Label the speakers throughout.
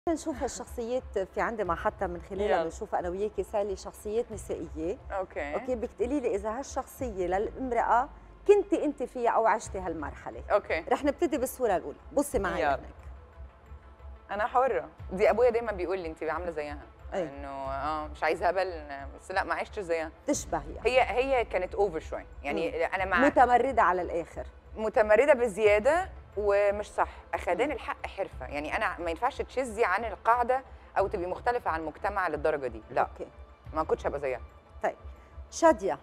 Speaker 1: نشوف هالشخصيات في عندي ما حتى من خلالها
Speaker 2: يلا.
Speaker 1: بنشوف انا وياكي سالي شخصيات نسائيه
Speaker 2: اوكي
Speaker 1: اوكي بدك تقولي لي اذا هالشخصيه للامراه كنتي انت فيها او عشتي هالمرحله
Speaker 2: اوكي
Speaker 1: رح نبتدي بالصوره الاولى بصي معي
Speaker 2: يلا.
Speaker 1: هناك
Speaker 2: انا حره دي ابويا دايما بيقول لي انت عامله زيها
Speaker 1: أي.
Speaker 2: انه اه مش عايزه هبل بس لا ما عشتش زيها
Speaker 1: تشبهيها
Speaker 2: هي هي كانت اوفر شويه يعني انا مع
Speaker 1: متمرده على الاخر
Speaker 2: متمرده بزياده ومش صح اخدان الحق حرفه يعني انا ما ينفعش تشذي عن القاعده او تبقي مختلفه عن المجتمع للدرجه دي لا
Speaker 1: اوكي
Speaker 2: ما كنتش هبقى زيها
Speaker 1: طيب شاديه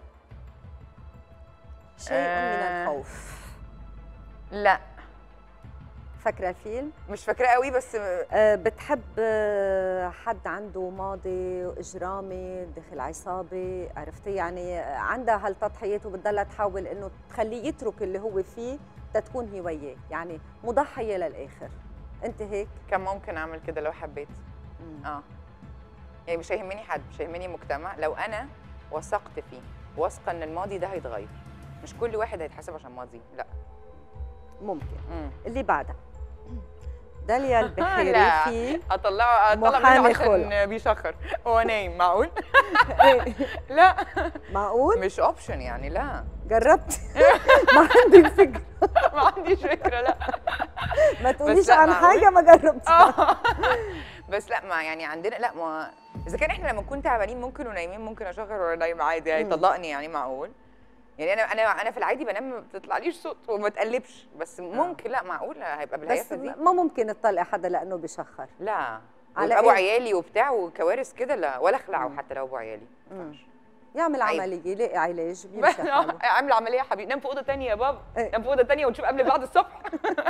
Speaker 1: شيء من
Speaker 2: آه.
Speaker 1: الخوف
Speaker 2: لا
Speaker 1: فاكره الفيلم
Speaker 2: مش فاكراه قوي بس
Speaker 1: أه بتحب آه، حد عنده ماضي اجرامي دخل عصابه عرفتي يعني آه، عندها هالتضحيات وبتضلها تحاول انه تخليه يترك اللي هو فيه تتكون هي وياه يعني مضحيه للاخر انت هيك
Speaker 2: كان ممكن اعمل كده لو حبيت
Speaker 1: مم.
Speaker 2: اه يعني مش هيهمني حد مش هيهمني مجتمع لو انا وثقت فيه واثقه ان الماضي ده هيتغير مش كل واحد هيتحاسب عشان ماضي لا
Speaker 1: ممكن
Speaker 2: مم.
Speaker 1: اللي بعدها داليا البحيري
Speaker 2: لا.
Speaker 1: في
Speaker 2: اطلعه اطلع
Speaker 1: محامي
Speaker 2: منه
Speaker 1: خلع.
Speaker 2: عشان بيشخر هو نايم معقول لا
Speaker 1: معقول
Speaker 2: مش اوبشن يعني لا
Speaker 1: جربت ما عندي فكره
Speaker 2: ما عنديش فكره لا
Speaker 1: ما تقوليش
Speaker 2: لا،
Speaker 1: عن
Speaker 2: معقول.
Speaker 1: حاجه ما جربتها
Speaker 2: آه. بس لا ما يعني عندنا لا ما اذا كان احنا لما نكون تعبانين ممكن ونايمين ممكن اشغل وانا نايم عادي هيطلقني يعني معقول يعني انا انا انا في العادي بنام ما بتطلعليش صوت وما تقلبش بس ممكن لا معقول هيبقى
Speaker 1: بس
Speaker 2: بالهيافه دي
Speaker 1: ما ممكن تطلقي حدا لانه بيشخر
Speaker 2: لا
Speaker 1: على
Speaker 2: على ابو
Speaker 1: إيه؟
Speaker 2: عيالي وبتاع وكوارث كده لا ولا اخلعه
Speaker 1: مم.
Speaker 2: حتى لو ابو عيالي ما
Speaker 1: مم.
Speaker 2: ينفعش.
Speaker 1: يعمل
Speaker 2: عيب.
Speaker 1: عمليه يلاقي علاج بيمشي حاله
Speaker 2: اعمل عمليه يا حبيبي نام في اوضه ثانيه يا بابا
Speaker 1: إيه.
Speaker 2: نام في اوضه ثانيه ونشوف قبل بعد الصبح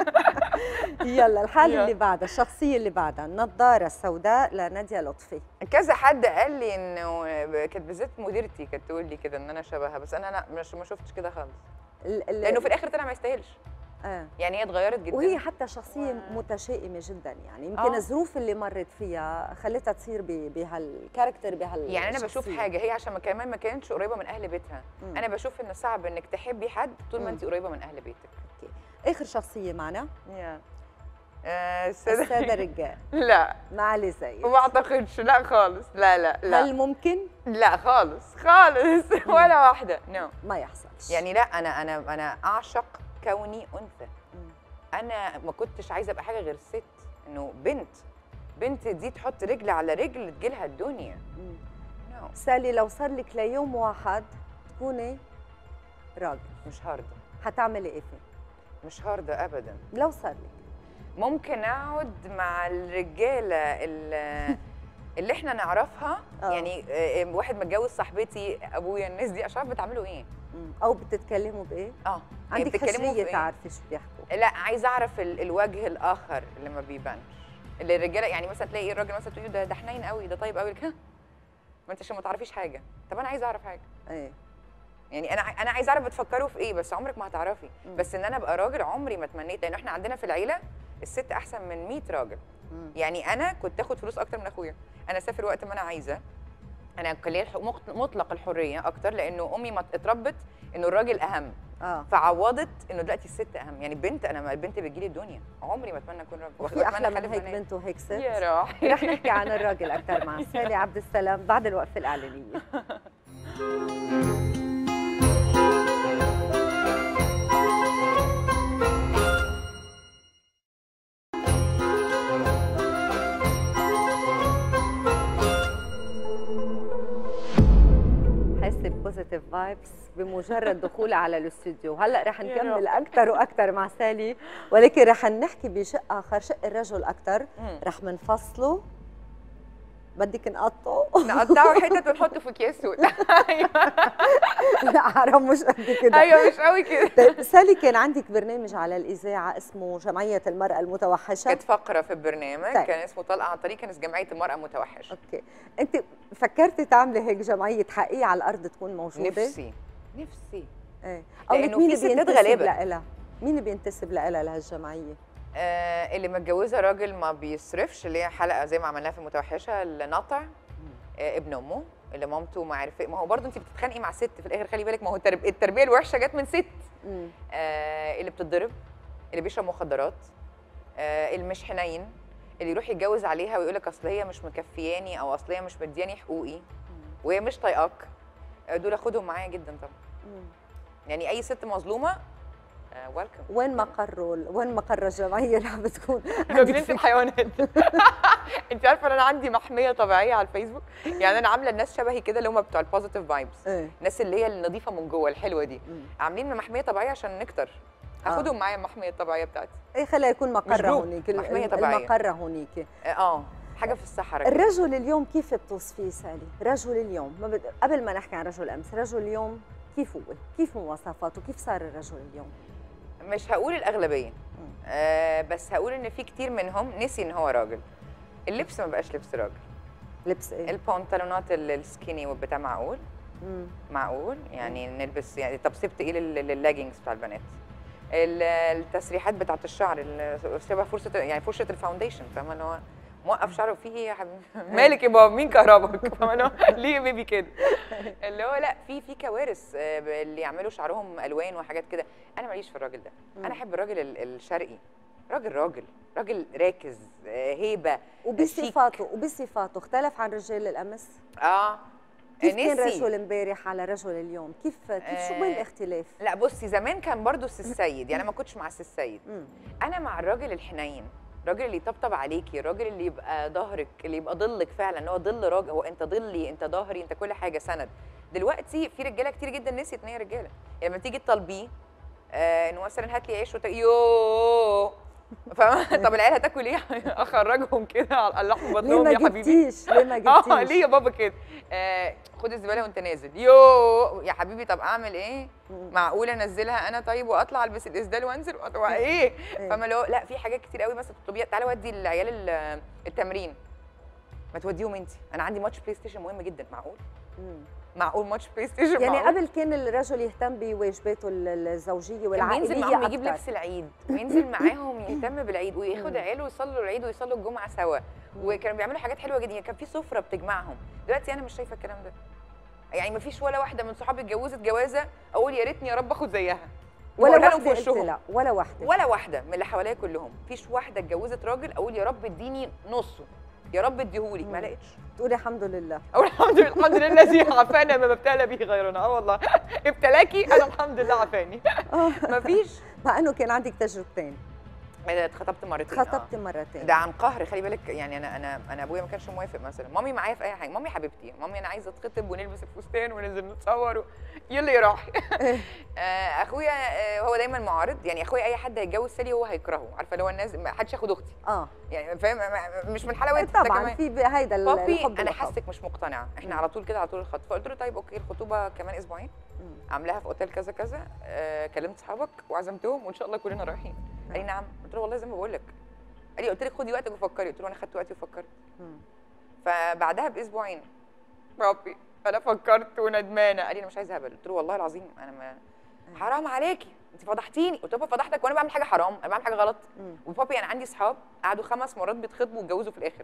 Speaker 1: يلا الحالة
Speaker 2: يلا.
Speaker 1: اللي بعدها الشخصية اللي بعدها النظارة السوداء لنادية لطفي
Speaker 2: كذا حد قال لي انه كانت بالذات مديرتي كانت تقول لي كده ان انا شبهها بس انا لا مش ما شفتش كده خالص
Speaker 1: ال- ال-
Speaker 2: لانه في الاخر طلع ما يستاهلش
Speaker 1: آه.
Speaker 2: يعني هي اتغيرت جدا
Speaker 1: وهي حتى شخصية
Speaker 2: و-
Speaker 1: متشائمة جدا يعني يمكن
Speaker 2: آه.
Speaker 1: الظروف اللي مرت فيها خلتها تصير ب- بهالكاركتر بهال
Speaker 2: يعني انا بشوف
Speaker 1: الشخصية.
Speaker 2: حاجه هي عشان ما كمان ما كانتش قريبه من اهل بيتها
Speaker 1: مم.
Speaker 2: انا بشوف ان صعب انك تحبي حد طول ما
Speaker 1: مم.
Speaker 2: انت قريبه من اهل بيتك
Speaker 1: آخر شخصية معنا
Speaker 2: يا آه، السادة
Speaker 1: السادة رجال
Speaker 2: لا
Speaker 1: معالي زايد
Speaker 2: ما اعتقدش لا خالص لا لا لا
Speaker 1: هل ممكن؟
Speaker 2: لا خالص خالص ولا واحده نو
Speaker 1: ما يحصلش
Speaker 2: يعني لا انا انا انا اعشق كوني انثى
Speaker 1: مم.
Speaker 2: انا ما كنتش عايزه ابقى حاجه غير ست انه بنت بنت دي تحط رجل على رجل تجيلها الدنيا
Speaker 1: مم.
Speaker 2: نو
Speaker 1: سالي لو صار لك ليوم واحد تكوني راجل
Speaker 2: مش هارده
Speaker 1: حتعملي ايه فيه؟
Speaker 2: مش هارده ابدا
Speaker 1: لو صار لك
Speaker 2: ممكن اقعد مع الرجاله ال- اللي احنا نعرفها
Speaker 1: آه.
Speaker 2: يعني آه، واحد متجوز صاحبتي ابويا الناس دي اشرف بتعملوا ايه
Speaker 1: مم. او بتتكلموا بايه؟
Speaker 2: اه يعني
Speaker 1: عندك
Speaker 2: بتتكلموا في
Speaker 1: حشريه
Speaker 2: إيه؟
Speaker 1: تعرفي شو بيحكوا
Speaker 2: لا عايزه اعرف ال- الوجه الاخر اللي ما بيبانش اللي الرجاله يعني مثلا تلاقي الراجل مثلا تقول له ده ده حنين قوي ده طيب قوي ها ما انت عشان ما تعرفيش حاجه طب انا عايزه اعرف حاجه
Speaker 1: ايه
Speaker 2: يعني انا ع- انا عايزه اعرف بتفكروا في ايه بس عمرك ما هتعرفي
Speaker 1: مم.
Speaker 2: بس ان انا ابقى راجل عمري ما تمنيت لان احنا عندنا في العيله الست احسن من 100 راجل
Speaker 1: مم.
Speaker 2: يعني انا كنت اخد فلوس اكتر من اخويا انا اسافر وقت ما انا عايزه انا كان ليا الح- مط- مطلق الحريه اكتر لانه امي ما اتربت انه الراجل اهم
Speaker 1: اه
Speaker 2: فعوضت انه دلوقتي الست اهم يعني البنت انا ما البنت بتجيلي الدنيا عمري ما اتمنى اكون راجل
Speaker 1: وفي
Speaker 2: وأتمنى
Speaker 1: احلى من
Speaker 2: أخلف
Speaker 1: هيك
Speaker 2: بنات.
Speaker 1: بنت وهيك ست
Speaker 2: يا روحي
Speaker 1: رح نحكي عن الراجل اكثر مع سالي عبد السلام بعد الوقفه الاعلانيه حاسه بوزيتيف فايبس بمجرد دخولها على الاستوديو هلا رح
Speaker 2: يا
Speaker 1: نكمل
Speaker 2: رب.
Speaker 1: اكثر واكثر مع سالي ولكن رح نحكي بشق اخر شق الرجل اكثر
Speaker 2: مم.
Speaker 1: رح منفصله بدك نقطعه
Speaker 2: نقطعه حتت ونحطه في اكياس سود ايوه
Speaker 1: لا حرام مش قد كده
Speaker 2: ايوه مش قوي كده
Speaker 1: طيب سالي كان عندك برنامج على الاذاعه اسمه جمعيه المراه المتوحشه
Speaker 2: كانت فقره في البرنامج
Speaker 1: طيب.
Speaker 2: كان اسمه طلقه عن طريق كانت جمعيه المراه المتوحشه
Speaker 1: اوكي انت فكرتي تعملي هيك جمعيه حقيقيه على الارض تكون موجوده
Speaker 2: نفسي نفسي
Speaker 1: ايه او
Speaker 2: لأنه
Speaker 1: لك مين
Speaker 2: في
Speaker 1: اللي
Speaker 2: ستات
Speaker 1: بينتسب
Speaker 2: غلابة.
Speaker 1: لها مين اللي بينتسب لها لهالجمعيه
Speaker 2: آه اللي متجوزه راجل ما بيصرفش اللي هي حلقه زي ما عملناها في المتوحشه النطع آه ابن امه اللي مامته ما عرف ما هو برضه انت بتتخانقي مع ست في الاخر خلي بالك ما هو الترب... التربيه الوحشه جت من ست
Speaker 1: مم.
Speaker 2: آه اللي بتتضرب اللي بيشرب مخدرات آه اللي مش حنين اللي يروح يتجوز عليها ويقول لك اصل هي مش مكفياني او اصل هي مش مدياني حقوقي وهي مش طايقاك دول اخدهم معايا جدا طبعا
Speaker 1: مم.
Speaker 2: يعني اي ست مظلومه ويلكم
Speaker 1: وين مقر وين مقر الجمعيه اللي عم بتكون
Speaker 2: جنينه الحيوانات انت عارفه ان انا عندي محميه طبيعيه على الفيسبوك يعني انا عامله الناس شبهي كده اللي هم بتوع البوزيتيف فايبس
Speaker 1: ايه
Speaker 2: الناس اللي هي النظيفه من جوه الحلوه دي
Speaker 1: مم.
Speaker 2: عاملين محميه طبيعيه عشان نكتر هاخدهم معايا المحميه الطبيعيه بتاعتي
Speaker 1: ايه خليها يكون مقرها
Speaker 2: جروب،
Speaker 1: هونيك
Speaker 2: محمية
Speaker 1: ال-
Speaker 2: طبيعية.
Speaker 1: المقر هونيك
Speaker 2: اه حاجه في الصحراء كده.
Speaker 1: الرجل اليوم كيف بتوصفيه سالي؟ رجل اليوم ما بد... قبل ما نحكي عن رجل امس، رجل اليوم كيف هو؟ كيف مواصفاته؟ كيف صار الرجل اليوم؟
Speaker 2: مش هقول الاغلبيه آه بس هقول ان في كتير منهم نسي ان هو راجل اللبس ما بقاش لبس راجل
Speaker 1: لبس ايه؟
Speaker 2: البنطلونات ال- السكيني والبتاع معقول
Speaker 1: مم.
Speaker 2: معقول يعني نلبس يعني طب سبت ايه لل- لللاجينجز بتاع البنات ال- التسريحات بتاعت الشعر ال- شبه فرصه يعني فرشه الفاونديشن فاهمه اللي هو موقف شعره فيه ايه يا حبيبي مالك يا بابا مين كهربك فاهمه اللي هو ليه يا بيبي كده اللي هو لا في في كوارث آه، اللي يعملوا شعرهم الوان وحاجات كده انا ماليش في الراجل ده انا احب الراجل ال- الشرقي راجل راجل راجل راكز آه، هيبه شيك.
Speaker 1: وبصفاته وبصفاته اختلف عن رجال الامس؟
Speaker 2: اه
Speaker 1: كيف كان
Speaker 2: نسي.
Speaker 1: رجل امبارح على رجل اليوم؟ كيف كيف شو
Speaker 2: آه،
Speaker 1: وين الاختلاف؟
Speaker 2: لا بصي زمان كان برضو السي السيد يعني أنا ما كنتش مع السي السيد
Speaker 1: مم.
Speaker 2: انا مع الراجل الحنين الراجل اللي يطبطب عليكي الراجل اللي يبقى ظهرك اللي يبقى ظلك فعلا هو ظل راجل هو انت ظلي انت ظهري انت كل حاجه سند دلوقتي في رجاله كتير جدا نسيت ان هي رجاله يعني لما تيجي تطالبيه آه انه مثلا هات لي عيش وت... يو فاهمة؟ طب العيال هتاكل ايه؟ اخرجهم كده على اللحم
Speaker 1: ليه
Speaker 2: بطنهم
Speaker 1: ما
Speaker 2: يا حبيبي
Speaker 1: جبتيش؟ ليه ما
Speaker 2: اه
Speaker 1: جبتيش؟
Speaker 2: ليه يا بابا كده؟ آه خد الزباله وانت نازل يو يا حبيبي طب اعمل ايه؟
Speaker 1: مم.
Speaker 2: معقول انزلها انا طيب واطلع البس الاسدال وانزل وأط- وايه؟ فاهمه اللي هو لا في حاجات كتير قوي مثلا تطلبيها تعالى ودي العيال ال- التمرين ما توديهم انت انا عندي ماتش بلاي ستيشن مهم جدا معقول؟
Speaker 1: مم.
Speaker 2: معقول ماتش بلاي ستيشن
Speaker 1: يعني
Speaker 2: معقول؟
Speaker 1: قبل كان الرجل يهتم بواجباته ال- الزوجيه
Speaker 2: كان
Speaker 1: والعائليه
Speaker 2: بينزل معاهم يجيب
Speaker 1: أكتر.
Speaker 2: لبس العيد وينزل معاهم يهتم بالعيد وياخد
Speaker 1: مم.
Speaker 2: عياله ويصلوا العيد ويصلوا الجمعه سوا وكانوا بيعملوا حاجات حلوه جدا يعني كان في سفره بتجمعهم دلوقتي انا مش شايفه الكلام ده يعني ما فيش ولا واحده من صحابي اتجوزت جوازه اقول يا ريتني يا رب اخد زيها
Speaker 1: ولا
Speaker 2: وأقولها لهم
Speaker 1: واحده
Speaker 2: في
Speaker 1: قلت
Speaker 2: وشهم.
Speaker 1: لا ولا واحده
Speaker 2: ولا واحده من اللي حواليا كلهم فيش واحده اتجوزت راجل اقول يا رب اديني نصه يا رب اديهولي ما
Speaker 1: مم.
Speaker 2: لقيتش
Speaker 1: تقولي الحمد لله
Speaker 2: اقول الحمد لله الحمد لله الذي عافانا ما ابتلى به غيرنا اه والله ابتلاكي انا الحمد لله عافاني مفيش
Speaker 1: مع انه كان عندك تجربتين
Speaker 2: أنا اتخطبت مرتين آه.
Speaker 1: خطبت مرتين
Speaker 2: ده عن قهر خلي بالك يعني انا انا انا ابويا ما كانش موافق مثلا مامي معايا في اي حاجه مامي حبيبتي مامي انا عايزه اتخطب ونلبس الفستان وننزل نتصور و... يلا يا راحي آه، اخويا آه، هو دايما معارض يعني اخويا اي حد هيتجوز سالي هو هيكرهه عارفه اللي هو الناس ما حدش ياخد اختي
Speaker 1: اه
Speaker 2: يعني فاهم ما- مش من حلاوتها ده
Speaker 1: طبعا
Speaker 2: كمان.
Speaker 1: في ب- هيدا ال-
Speaker 2: بابي
Speaker 1: الحب
Speaker 2: انا
Speaker 1: والخوف.
Speaker 2: حاسك مش مقتنعه احنا
Speaker 1: مم.
Speaker 2: على طول كده على طول الخط فقلت له طيب اوكي الخطوبه كمان اسبوعين
Speaker 1: مم.
Speaker 2: عاملاها في اوتيل كذا كذا آه كلمت صحابك وعزمتهم وان شاء الله كلنا رايحين قال لي نعم قلت له والله زي ما بقول لك قال لي قلت لك خدي وقتك وفكري قلت له انا خدت وقتي وفكرت
Speaker 1: مم.
Speaker 2: فبعدها باسبوعين ربي انا فكرت وندمانه قال لي انا مش عايزه هبل قلت له والله العظيم انا ما حرام عليكي انت فضحتيني قلت له فضحتك وانا بعمل حاجه حرام انا بعمل حاجه غلط
Speaker 1: مم.
Speaker 2: وبابي انا عندي اصحاب قعدوا خمس مرات بيتخطبوا واتجوزوا في الاخر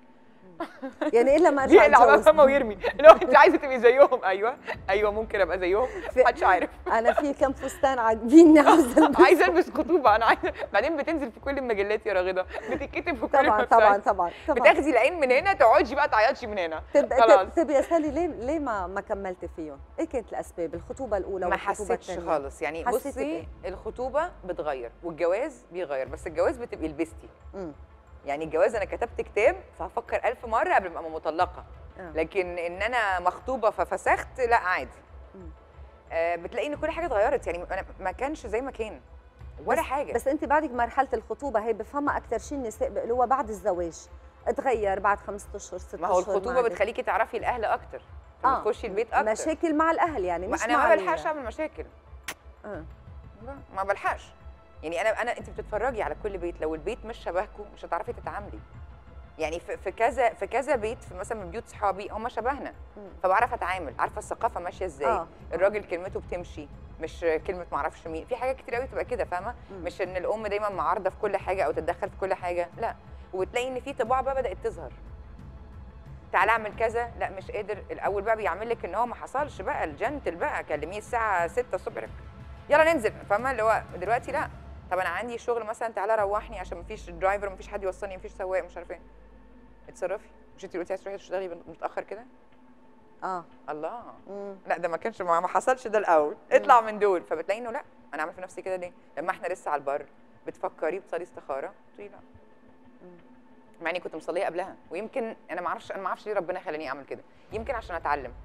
Speaker 1: يعني الا ما ارجع
Speaker 2: يقلع بقى
Speaker 1: اتجوز
Speaker 2: فمه ويرمي لو انت عايزه تبقي زيهم ايوه ايوه ممكن ابقى زيهم
Speaker 1: في-
Speaker 2: محدش عارف
Speaker 1: انا في كم فستان عاجبيني عاوزه البس
Speaker 2: عايزه البس خطوبه انا عايزه بعدين بتنزل في كل المجلات يا راغده بتتكتب في كل
Speaker 1: طبعا
Speaker 2: الويب
Speaker 1: طبعا
Speaker 2: سايت.
Speaker 1: طبعا طبعا
Speaker 2: بتاخدي العين من هنا تقعدي بقى تعيطي من هنا
Speaker 1: طب
Speaker 2: خلاص.
Speaker 1: طب- طب يا سالي ليه ليه ما ما كملتي فيهم؟ ايه كانت الاسباب؟ الخطوبه الاولى
Speaker 2: ما
Speaker 1: والخطوبه
Speaker 2: حسيتش
Speaker 1: الثانيه
Speaker 2: خالص يعني
Speaker 1: حسيتي
Speaker 2: بصي
Speaker 1: بإيه؟
Speaker 2: الخطوبه بتغير والجواز بيغير بس الجواز بتبقي لبستي
Speaker 1: مم.
Speaker 2: يعني الجواز انا كتبت كتاب فهفكر ألف مره قبل ما ابقى مطلقه
Speaker 1: آه.
Speaker 2: لكن ان انا مخطوبه ففسخت لا عادي
Speaker 1: مم.
Speaker 2: آه بتلاقي ان كل حاجه اتغيرت يعني انا ما كانش زي ما كان ولا
Speaker 1: بس-
Speaker 2: حاجه
Speaker 1: بس انت بعدك مرحله الخطوبه هي بفهمها اكثر شيء النساء بيقولوها بعد الزواج تغير بعد خمسة اشهر ست
Speaker 2: ما هو
Speaker 1: اشهر
Speaker 2: الخطوبه
Speaker 1: بعد-
Speaker 2: بتخليكي تعرفي الاهل اكتر
Speaker 1: آه،
Speaker 2: فبتخشي البيت اكتر
Speaker 1: مشاكل مع الاهل يعني
Speaker 2: ما
Speaker 1: مش
Speaker 2: انا
Speaker 1: مع
Speaker 2: ما
Speaker 1: ال-
Speaker 2: بلحقش اعمل مشاكل
Speaker 1: آه.
Speaker 2: لا، ما بلحقش يعني انا انا انت بتتفرجي على كل بيت لو البيت مش شبهكم مش هتعرفي تتعاملي يعني في في كذا في كذا بيت في مثلا من بيوت صحابي هم شبهنا
Speaker 1: مم.
Speaker 2: فبعرف اتعامل عارفه الثقافه ماشيه ازاي
Speaker 1: آه.
Speaker 2: الراجل كلمته بتمشي مش كلمه معرفش مين في حاجات كتير قوي تبقى كده فاهمه
Speaker 1: مم.
Speaker 2: مش ان الام دايما معارضه في كل حاجه او تتدخل في كل حاجه لا وبتلاقي ان في طباع بقى بدات تظهر تعالى اعمل كذا لا مش قادر الاول بقى بيعمل لك ان هو ما حصلش بقى الجنتل بقى كلميه الساعه 6 الصبح يلا ننزل فاهمه اللي هو دلوقتي لا طب انا عندي شغل مثلا تعالى روحني عشان مفيش درايفر مفيش حد يوصلني مفيش سواق مش عارفه ايه اتصرفي مش انت قلتي عايزه تروحي تشتغلي متاخر كده
Speaker 1: اه
Speaker 2: الله
Speaker 1: مم.
Speaker 2: لا ده ما كانش ما ما حصلش ده الاول اطلع من دول فبتلاقي انه لا انا عامل في نفسي كده ليه لما احنا لسه على البر بتفكري بتصلي استخاره تقولي لا مع اني كنت مصليه قبلها ويمكن انا ما اعرفش انا ما اعرفش ليه ربنا خلاني اعمل كده يمكن عشان اتعلم